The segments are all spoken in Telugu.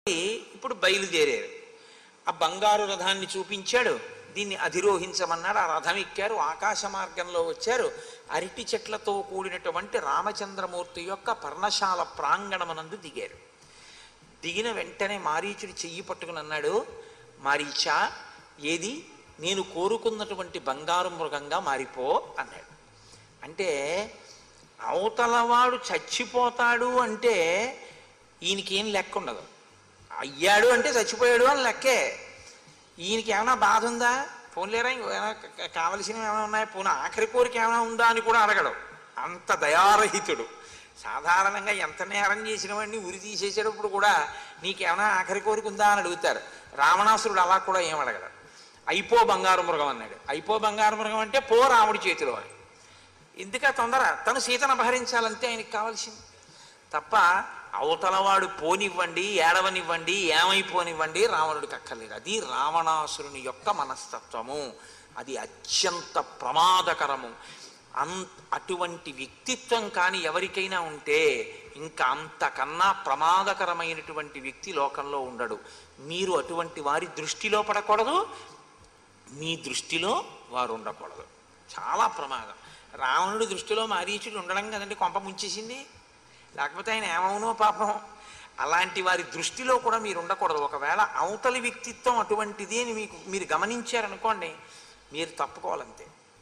ఇప్పుడు బయలుదేరారు ఆ బంగారు రథాన్ని చూపించాడు దీన్ని అధిరోహించమన్నాడు ఆ రథం ఎక్కారు ఆకాశ మార్గంలో వచ్చారు అరటి చెట్లతో కూడినటువంటి రామచంద్రమూర్తి యొక్క పర్ణశాల ప్రాంగణమనందు దిగారు దిగిన వెంటనే మారీచుడి చెయ్యి పట్టుకుని అన్నాడు మారీచా ఏది నేను కోరుకున్నటువంటి బంగారు మృగంగా మారిపో అన్నాడు అంటే అవతలవాడు చచ్చిపోతాడు అంటే ఈయనకేం లెక్క ఉండదు అయ్యాడు అంటే చచ్చిపోయాడు అని లెక్కే ఈయనకి ఏమైనా బాధ ఉందా పోన్లేరా ఏమైనా క- కావలసినవి ఏమైనా ఉన్నాయా పోనీ ఆఖరి కోరిక ఏమైనా ఉందా అని కూడా అడగడు అంత దయారహితుడు సాధారణంగా ఎంత నేరం చేసిన వాడిని ఉరి తీసేసేటప్పుడు కూడా నీకేమైనా ఆఖరి కోరిక ఉందా అని అడుగుతారు రావణాసురుడు అలా కూడా ఏం అడగడు అయిపో బంగారు మృగం అన్నాడు అయిపో బంగారు మృగం అంటే పో రాముడి చేతిలో అని ఎందుక తొందర తను సీతను అపహరించాలంతే ఆయనకి కావాల్సింది తప్ప అవతలవాడు పోనివ్వండి ఏడవనివ్వండి ఏమైపోనివ్వండి రావణుడికి అక్కర్లేదు అది రావణాసురుని యొక్క మనస్తత్వము అది అత్యంత ప్రమాదకరము అం అటువంటి వ్యక్తిత్వం కానీ ఎవరికైనా ఉంటే ఇంకా అంతకన్నా ప్రమాదకరమైనటువంటి వ్యక్తి లోకంలో ఉండడు మీరు అటువంటి వారి దృష్టిలో పడకూడదు మీ దృష్టిలో వారు ఉండకూడదు చాలా ప్రమాదం రావణుడి దృష్టిలో మారీచుడు ఉండడం కదండి కొంప ముంచేసింది లేకపోతే ఆయన ఏమవునో పాపం అలాంటి వారి దృష్టిలో కూడా మీరు ఉండకూడదు ఒకవేళ అవతలి వ్యక్తిత్వం అటువంటిది అని మీకు మీరు గమనించారనుకోండి మీరు తప్పుకోవాలంతే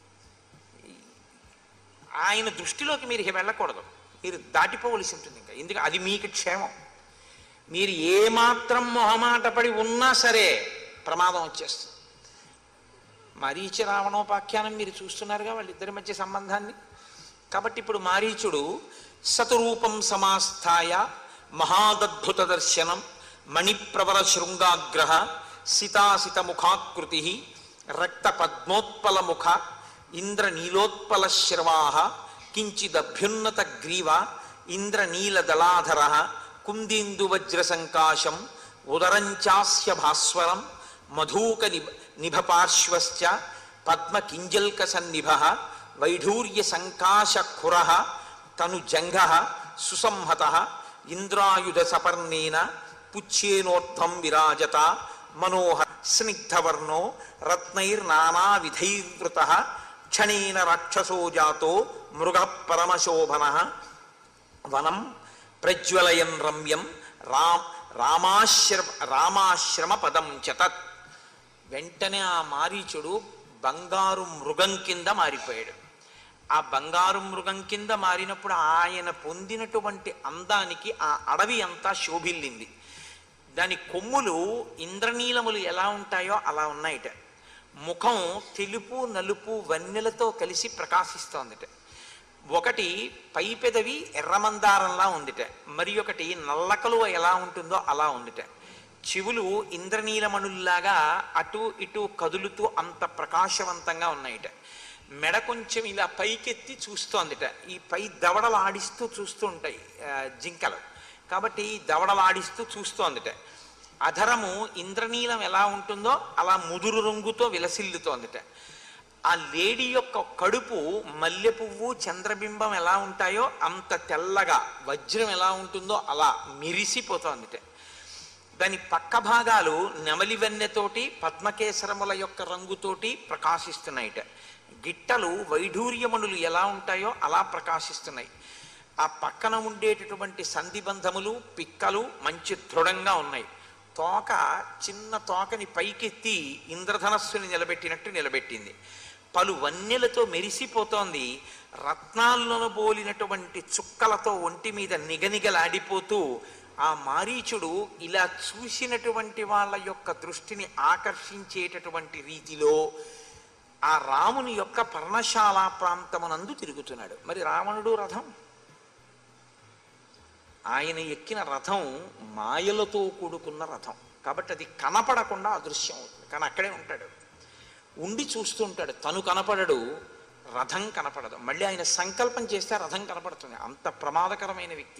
ఆయన దృష్టిలోకి మీరు ఇక వెళ్ళకూడదు మీరు దాటిపోవలసి ఉంటుంది ఇంకా ఎందుకు అది మీకు క్షేమం మీరు ఏమాత్రం మొహమాట పడి ఉన్నా సరే ప్రమాదం వచ్చేస్తుంది మరీచి రావణోపాఖ్యానం మీరు చూస్తున్నారుగా వాళ్ళిద్దరి మధ్య సంబంధాన్ని కాబట్టి ఇప్పుడు మారీచుడు సతురూపం సమాస్థాయ మహాదద్భుత దర్శనం మణిప్రవర శృంగాగ్రహ సితాసిత ముఖాకృతి రక్త పద్మోత్పల ముఖ ఇంద్ర నీలోత్పల శ్రవాహ కించిదభ్యున్నత గ్రీవ ఇంద్ర నీల దళాధర కుందీందు వజ్ర సంకాశం ఉదరంచాస్య భాస్వరం మధూక నిభ నిభపార్శ్వశ్చ పద్మ కింజల్క సన్నిభ వైఢూర్య సంకాశ ఖుర తను జంఘ సుసంహత ఇంద్రాయుధ సపర్ణేన పుచ్చేనోర్థం విరాజత మనోహర స్నిగ్ధవర్ణో రత్నైర్నానా విధైర్వృత క్షణేన రాక్షసో జాతో మృగ పరమశోభన వనం ప్రజ్వలయన్ రమ్యం రామ్ రామాశ్రమ రామాశ్రమ పదం చతత్ వెంటనే ఆ మారీచుడు బంగారు మృగం కింద మారిపోయాడు ఆ బంగారు మృగం కింద మారినప్పుడు ఆయన పొందినటువంటి అందానికి ఆ అడవి అంతా శోభిల్లింది దాని కొమ్ములు ఇంద్రనీలములు ఎలా ఉంటాయో అలా ఉన్నాయిట ముఖం తెలుపు నలుపు వన్నెలతో కలిసి ప్రకాశిస్తోందిట ఒకటి పై పెదవి ఎర్రమందారంలా ఉందిట మరి ఒకటి నల్లకలువ ఎలా ఉంటుందో అలా ఉందిట చెవులు ఇంద్రనీలమణుల్లాగా అటు ఇటు కదులుతూ అంత ప్రకాశవంతంగా ఉన్నాయిట మెడ కొంచెం ఇలా పైకెత్తి చూస్తోందిట ఈ పై దవడలు ఆడిస్తూ చూస్తూ ఉంటాయి ఆ, జింకలు కాబట్టి ఈ దవడలు ఆడిస్తూ చూస్తోందిట అధరము ఇంద్రనీలం ఎలా ఉంటుందో అలా ముదురు రంగుతో విలసిల్లుతోందిట ఆ లేడీ యొక్క కడుపు మల్లె పువ్వు చంద్రబింబం ఎలా ఉంటాయో అంత తెల్లగా వజ్రం ఎలా ఉంటుందో అలా మెరిసిపోతోందిట దాని పక్క భాగాలు నెమలి వెన్నెతోటి పద్మకేసరముల యొక్క రంగుతోటి ప్రకాశిస్తున్నాయిట గిట్టలు వైఢూర్యమణులు ఎలా ఉంటాయో అలా ప్రకాశిస్తున్నాయి ఆ పక్కన ఉండేటటువంటి సంధిబంధములు పిక్కలు మంచి దృఢంగా ఉన్నాయి తోక చిన్న తోకని పైకెత్తి ఇంద్రధనస్సుని నిలబెట్టినట్టు నిలబెట్టింది పలు వన్నెలతో మెరిసిపోతోంది రత్నాలను బోలినటువంటి చుక్కలతో ఒంటి మీద నిగనిగలాడిపోతూ ఆ మారీచుడు ఇలా చూసినటువంటి వాళ్ళ యొక్క దృష్టిని ఆకర్షించేటటువంటి రీతిలో ఆ రాముని యొక్క పర్ణశాల ప్రాంతమునందు తిరుగుతున్నాడు మరి రావణుడు రథం ఆయన ఎక్కిన రథం మాయలతో కూడుకున్న రథం కాబట్టి అది కనపడకుండా అదృశ్యం అవుతుంది కానీ అక్కడే ఉంటాడు ఉండి చూస్తూ ఉంటాడు తను కనపడడు రథం కనపడదు మళ్ళీ ఆయన సంకల్పం చేస్తే రథం కనపడుతుంది అంత ప్రమాదకరమైన వ్యక్తి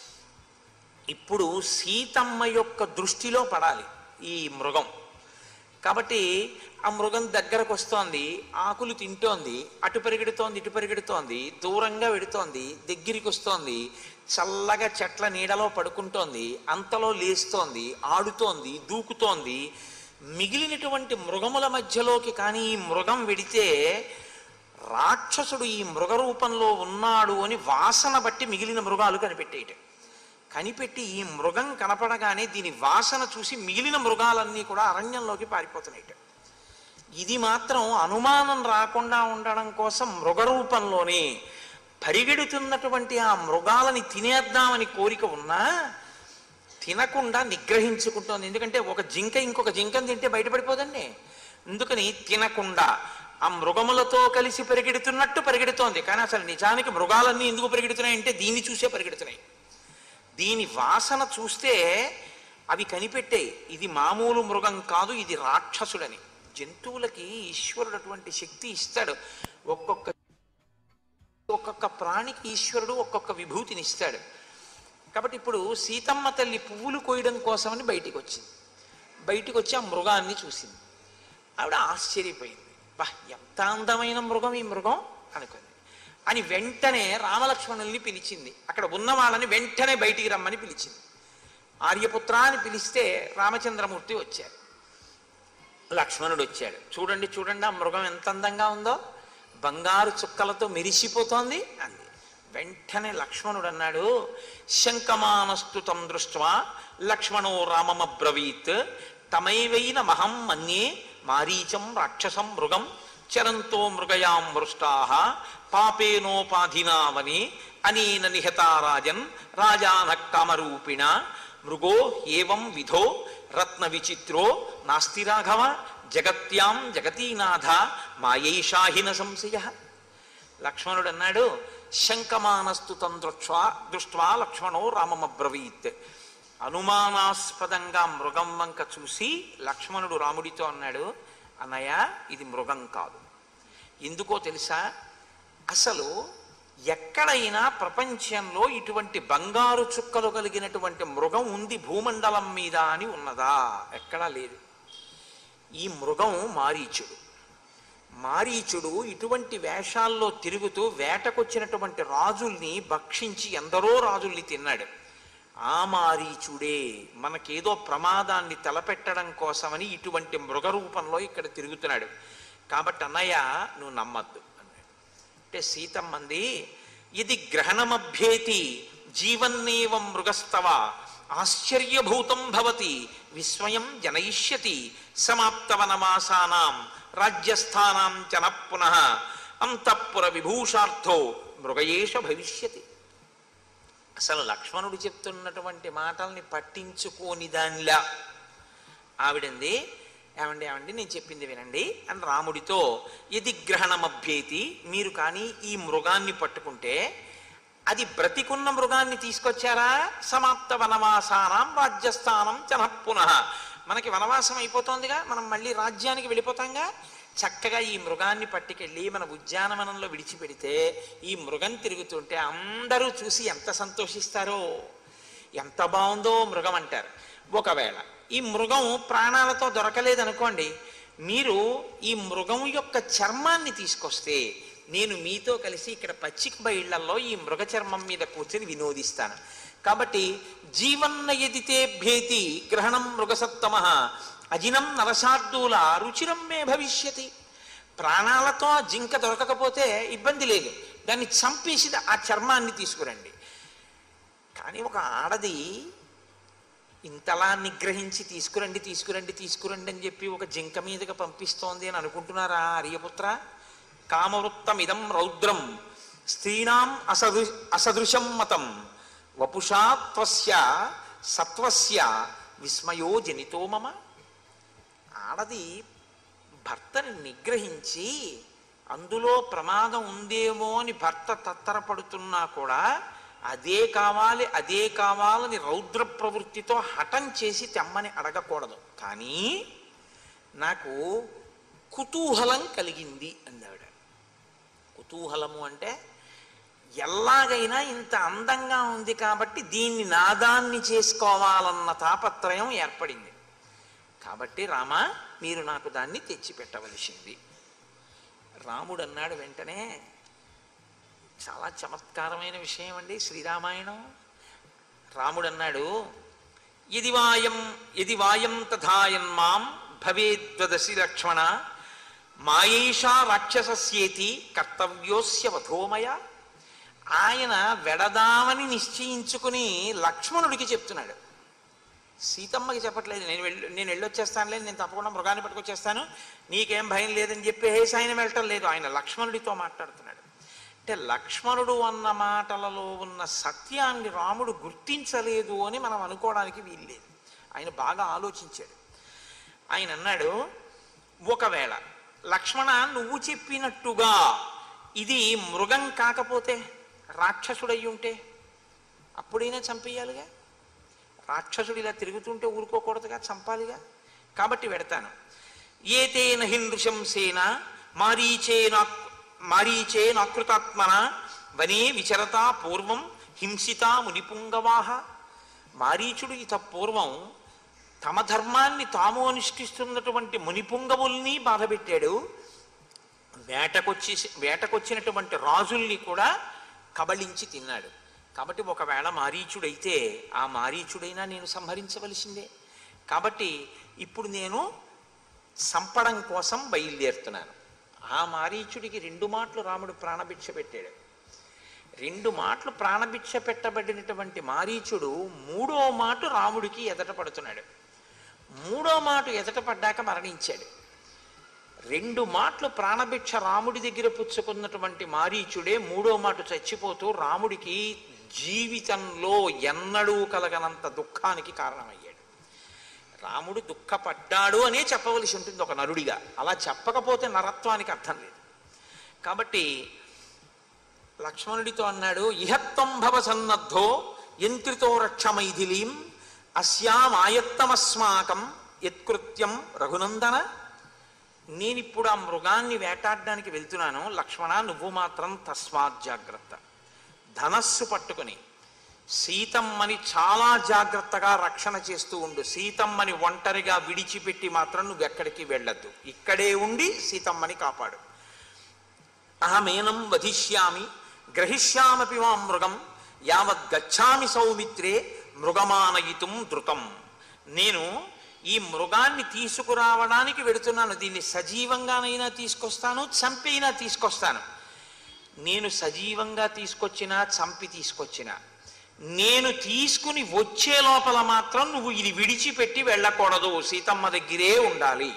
ఇప్పుడు సీతమ్మ యొక్క దృష్టిలో పడాలి ఈ మృగం కాబట్టి ఆ మృగం దగ్గరకు వస్తోంది ఆకులు తింటోంది అటు పరిగెడుతోంది ఇటు పరిగెడుతోంది దూరంగా వెడుతోంది దగ్గరికి వస్తోంది చల్లగా చెట్ల నీడలో పడుకుంటోంది అంతలో లేస్తోంది ఆడుతోంది దూకుతోంది మిగిలినటువంటి మృగముల మధ్యలోకి కానీ ఈ మృగం వెడితే రాక్షసుడు ఈ మృగ రూపంలో ఉన్నాడు అని వాసన బట్టి మిగిలిన మృగాలు కనిపెట్టేయటం కనిపెట్టి ఈ మృగం కనపడగానే దీని వాసన చూసి మిగిలిన మృగాలన్నీ కూడా అరణ్యంలోకి పారిపోతున్నాయి ఇది మాత్రం అనుమానం రాకుండా ఉండడం కోసం మృగ రూపంలోనే పరిగెడుతున్నటువంటి ఆ మృగాలని తినేద్దామని కోరిక ఉన్నా తినకుండా నిగ్రహించుకుంటోంది ఎందుకంటే ఒక జింక ఇంకొక జింకను తింటే బయటపడిపోదండి అందుకని తినకుండా ఆ మృగములతో కలిసి పరిగెడుతున్నట్టు పరిగెడుతోంది కానీ అసలు నిజానికి మృగాలన్నీ ఎందుకు పరిగెడుతున్నాయంటే దీన్ని చూసే పరిగెడుతున్నాయి దీని వాసన చూస్తే అవి కనిపెట్టాయి ఇది మామూలు మృగం కాదు ఇది రాక్షసుడని జంతువులకి ఈశ్వరుడు అటువంటి శక్తి ఇస్తాడు ఒక్కొక్క ఒక్కొక్క ప్రాణికి ఈశ్వరుడు ఒక్కొక్క విభూతిని ఇస్తాడు కాబట్టి ఇప్పుడు సీతమ్మ తల్లి పువ్వులు కోయడం కోసమని బయటికి వచ్చింది బయటికి వచ్చి ఆ మృగాన్ని చూసింది ఆవిడ ఆశ్చర్యపోయింది బా ఎంత అందమైన మృగం ఈ మృగం అనుకుంది అని వెంటనే రామలక్ష్మణుల్ని పిలిచింది అక్కడ ఉన్న వాళ్ళని వెంటనే బయటికి రమ్మని పిలిచింది ఆర్యపుత్ర అని పిలిస్తే రామచంద్రమూర్తి వచ్చారు లక్ష్మణుడు వచ్చాడు చూడండి చూడండి ఆ మృగం ఎంత అందంగా ఉందో బంగారు చుక్కలతో మెరిసిపోతోంది అంది వెంటనే లక్ష్మణుడు అన్నాడు శంకమానస్తు తం దృష్ట్వా లక్ష్మణో రామమబ్రవీత్ తమైవైన మహం మన్యే మారీచం రాక్షసం మృగం చరంతో మృగయాం మృష్టా పాపేనోపాధినావని అనేన నిహతారాజన్ రాజాన కామరూపిణ మృగో ఏవం విధో రత్న విచిత్రో నాస్తి రాఘవ జగత్యాం జగతీనాథ మాయైషాహిన సంశయ లక్ష్మణుడు అన్నాడు శంకమానస్తు తం దృష్ట్వా దృష్ట్వా లక్ష్మణో రామమబ్రవీత్ అనుమానాస్పదంగా మృగం వంక చూసి లక్ష్మణుడు రాముడితో అన్నాడు అన్నయ్య ఇది మృగం కాదు ఎందుకో తెలుసా అసలు ఎక్కడైనా ప్రపంచంలో ఇటువంటి బంగారు చుక్కలు కలిగినటువంటి మృగం ఉంది భూమండలం మీద అని ఉన్నదా ఎక్కడా లేదు ఈ మృగం మారీచుడు మారీచుడు ఇటువంటి వేషాల్లో తిరుగుతూ వేటకొచ్చినటువంటి రాజుల్ని భక్షించి ఎందరో రాజుల్ని తిన్నాడు ఆ మారీచుడే మనకేదో ప్రమాదాన్ని తలపెట్టడం కోసమని ఇటువంటి మృగ రూపంలో ఇక్కడ తిరుగుతున్నాడు కాబట్టి అన్నయ్య నువ్వు నమ్మద్దు అన్నాడు అంటే సీతమ్మంది ఇది గ్రహణమభ్యేతి జీవన్నేవం మృగస్తవ ఆశ్చర్యభూతం భవతి విస్మయం జనయిష్యతి సమాప్తవనవాసానాం రాజ్యస్థానాం చన పునః అంతఃపుర విభూషార్థో మృగయేష భవిష్యతి అసలు లక్ష్మణుడు చెప్తున్నటువంటి మాటల్ని పట్టించుకోని దానిలా ఆవిడంది ఏమండి ఏమండి నేను చెప్పింది వినండి అని రాముడితో ఇది గ్రహణమభ్యేతి మీరు కానీ ఈ మృగాన్ని పట్టుకుంటే అది బ్రతికున్న మృగాన్ని తీసుకొచ్చారా సమాప్త వనవాసానం రాజ్యస్థానం చన పునః మనకి వనవాసం అయిపోతోందిగా మనం మళ్ళీ రాజ్యానికి వెళ్ళిపోతాంగా చక్కగా ఈ మృగాన్ని పట్టుకెళ్ళి మన ఉద్యానవనంలో విడిచిపెడితే ఈ మృగం తిరుగుతుంటే అందరూ చూసి ఎంత సంతోషిస్తారో ఎంత బాగుందో మృగం అంటారు ఒకవేళ ఈ మృగం ప్రాణాలతో దొరకలేదనుకోండి మీరు ఈ మృగం యొక్క చర్మాన్ని తీసుకొస్తే నేను మీతో కలిసి ఇక్కడ పచ్చిక బయళ్లలో ఈ మృగ చర్మం మీద కూర్చొని వినోదిస్తాను కాబట్టి జీవన్న ఎదితే భేతి గ్రహణం మృగసత్తమ అజినం నరసార్దూల రుచిరం మే భవిష్యతి ప్రాణాలతో ఆ జింక దొరకకపోతే ఇబ్బంది లేదు దాన్ని చంపేసి ఆ చర్మాన్ని తీసుకురండి కానీ ఒక ఆడది ఇంతలా నిగ్రహించి తీసుకురండి తీసుకురండి తీసుకురండి అని చెప్పి ఒక జింక మీదగా పంపిస్తోంది అని అనుకుంటున్నారా అరియపుత్ర కామవృత్తమిదం రౌద్రం స్త్రీణాం అసదృ అసదృశం మతం వపుషా త్వస్య సత్వస్య విస్మయో జనితో మమ ఆడది భర్తని నిగ్రహించి అందులో ప్రమాదం ఉందేమో అని భర్త తత్తరపడుతున్నా కూడా అదే కావాలి అదే కావాలని రౌద్ర ప్రవృత్తితో హఠం చేసి తెమ్మని అడగకూడదు కానీ నాకు కుతూహలం కలిగింది అందావిడ కుతూహలము అంటే ఎలాగైనా ఇంత అందంగా ఉంది కాబట్టి దీన్ని నాదాన్ని చేసుకోవాలన్న తాపత్రయం ఏర్పడింది కాబట్టి రామ మీరు నాకు దాన్ని తెచ్చిపెట్టవలసింది రాముడు అన్నాడు వెంటనే చాలా చమత్కారమైన విషయం అండి శ్రీరామాయణం రాముడు అన్నాడు ఇది వాయం ఇది వాయం తథాయన్మాం భవేద్వదసి లక్ష్మణ మాయేషా రాక్షసస్యేతి కర్తవ్యోస్య వధోమయ ఆయన వెడదామని నిశ్చయించుకుని లక్ష్మణుడికి చెప్తున్నాడు సీతమ్మకి చెప్పట్లేదు నేను వెళ్ళి నేను వెళ్ళొచ్చేస్తానులే నేను తప్పకుండా మృగాన్ని పట్టుకొచ్చేస్తాను నీకేం భయం లేదని చెప్పేసి ఆయన వెళ్ళటం లేదు ఆయన లక్ష్మణుడితో మాట్లాడుతున్నాడు అంటే లక్ష్మణుడు అన్న మాటలలో ఉన్న సత్యాన్ని రాముడు గుర్తించలేదు అని మనం అనుకోవడానికి వీల్లేదు ఆయన బాగా ఆలోచించాడు ఆయన అన్నాడు ఒకవేళ లక్ష్మణ నువ్వు చెప్పినట్టుగా ఇది మృగం కాకపోతే రాక్షసుడయి ఉంటే అప్పుడైనా చంపేయాలిగా రాక్షసుడు ఇలా తిరుగుతుంటే ఊరుకోకూడదుగా చంపాలిగా కాబట్టి వెడతాను ఏతేన హిందృశంసేన మారీచేనా మారీచేనాకృతాత్మన వనే విచరతా పూర్వం హింసితా మునిపుంగవాహ మారీచుడు ఇత పూర్వం తమ ధర్మాన్ని తాము అనుష్ఠిస్తున్నటువంటి మునిపుంగవుల్ని బాధపెట్టాడు వేటకొచ్చి వేటకొచ్చినటువంటి రాజుల్ని కూడా కబళించి తిన్నాడు కాబట్టి ఒకవేళ మారీచుడైతే ఆ మారీచుడైనా నేను సంహరించవలసిందే కాబట్టి ఇప్పుడు నేను సంపడం కోసం బయలుదేరుతున్నాను ఆ మారీచుడికి రెండు మాటలు రాముడు ప్రాణభిక్ష పెట్టాడు రెండు మాటలు ప్రాణభిక్ష పెట్టబడినటువంటి మారీచుడు మూడో మాట రాముడికి ఎదట పడుతున్నాడు మూడో మాట ఎదట పడ్డాక మరణించాడు రెండు మాటలు ప్రాణభిక్ష రాముడి దగ్గర పుచ్చుకున్నటువంటి మారీచుడే మూడో మాట చచ్చిపోతూ రాముడికి జీవితంలో ఎన్నడూ కలగనంత దుఃఖానికి కారణమయ్యాడు రాముడు దుఃఖపడ్డాడు అనే చెప్పవలసి ఉంటుంది ఒక నరుడిగా అలా చెప్పకపోతే నరత్వానికి అర్థం లేదు కాబట్టి లక్ష్మణుడితో అన్నాడు ఇహత్వం భవ సన్నద్ధో యంత్రితో రక్షమైథిలీం అస్యామాయత్తమస్మాకం యత్కృత్యం రఘునందన నేనిప్పుడు ఆ మృగాన్ని వేటాడడానికి వెళ్తున్నాను లక్ష్మణ నువ్వు మాత్రం తస్మాత్ జాగ్రత్త ధనస్సు పట్టుకుని సీతమ్మని చాలా జాగ్రత్తగా రక్షణ చేస్తూ ఉండు సీతమ్మని ఒంటరిగా విడిచిపెట్టి మాత్రం నువ్వు ఎక్కడికి వెళ్ళొద్దు ఇక్కడే ఉండి సీతమ్మని కాపాడు అహమేనం వధిష్యామి గ్రహిష్యామపి మా మృగం యావత్ గచ్చామి సౌమిత్రే మృగమానయితుం ధృతం నేను ఈ మృగాన్ని తీసుకురావడానికి వెడుతున్నాను దీన్ని సజీవంగానైనా తీసుకొస్తాను చంపైనా తీసుకొస్తాను నేను సజీవంగా తీసుకొచ్చినా చంపి తీసుకొచ్చినా నేను తీసుకుని వచ్చే లోపల మాత్రం నువ్వు ఇది విడిచిపెట్టి వెళ్ళకూడదు సీతమ్మ దగ్గరే ఉండాలి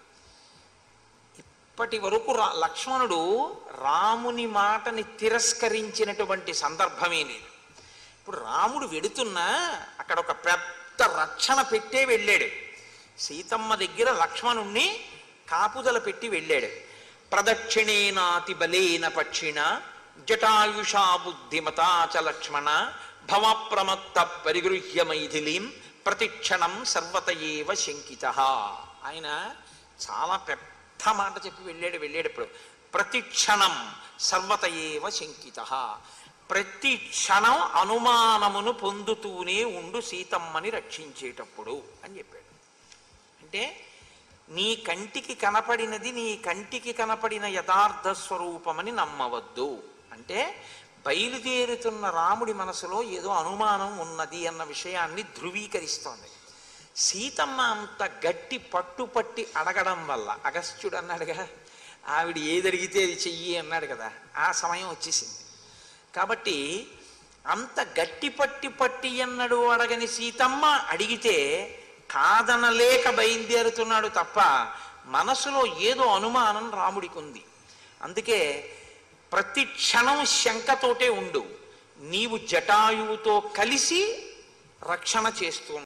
ఇప్పటి వరకు రా లక్ష్మణుడు రాముని మాటని తిరస్కరించినటువంటి సందర్భమే లేదు ఇప్పుడు రాముడు వెడుతున్నా అక్కడ ఒక పెద్ద రక్షణ పెట్టే వెళ్ళాడు సీతమ్మ దగ్గర లక్ష్మణుణ్ణి కాపుదల పెట్టి వెళ్ళాడు ప్రదక్షిణేనాతి బలేన పక్షిణ జటాయుషా బుద్ధిమతా చ లక్ష్మణ భవప్రమత్త పరిగృహ్య మైథిలీం ప్రతిక్షణం సర్వత ఏవ శంకిత ఆయన చాలా పెద్ద మాట చెప్పి వెళ్ళాడు వెళ్ళేటప్పుడు ప్రతిక్షణం సర్వత ఏవ శంకిత ప్రతి క్షణం అనుమానమును పొందుతూనే ఉండు సీతమ్మని రక్షించేటప్పుడు అని చెప్పాడు అంటే నీ కంటికి కనపడినది నీ కంటికి కనపడిన యథార్థ స్వరూపమని నమ్మవద్దు అంటే బయలుదేరుతున్న రాముడి మనసులో ఏదో అనుమానం ఉన్నది అన్న విషయాన్ని ధృవీకరిస్తోంది సీతమ్మ అంత గట్టి పట్టుపట్టి అడగడం వల్ల అగస్త్యుడు అన్నాడుగా ఆవిడ ఏది అడిగితే అది చెయ్యి అన్నాడు కదా ఆ సమయం వచ్చేసింది కాబట్టి అంత గట్టి పట్టి పట్టి అన్నడు అడగని సీతమ్మ అడిగితే కాదనలేక బయలుదేరుతున్నాడు తప్ప మనసులో ఏదో అనుమానం రాముడికి ఉంది అందుకే ప్రతి క్షణం శంకతోటే ఉండు నీవు జటాయువుతో కలిసి రక్షణ చేస్తూ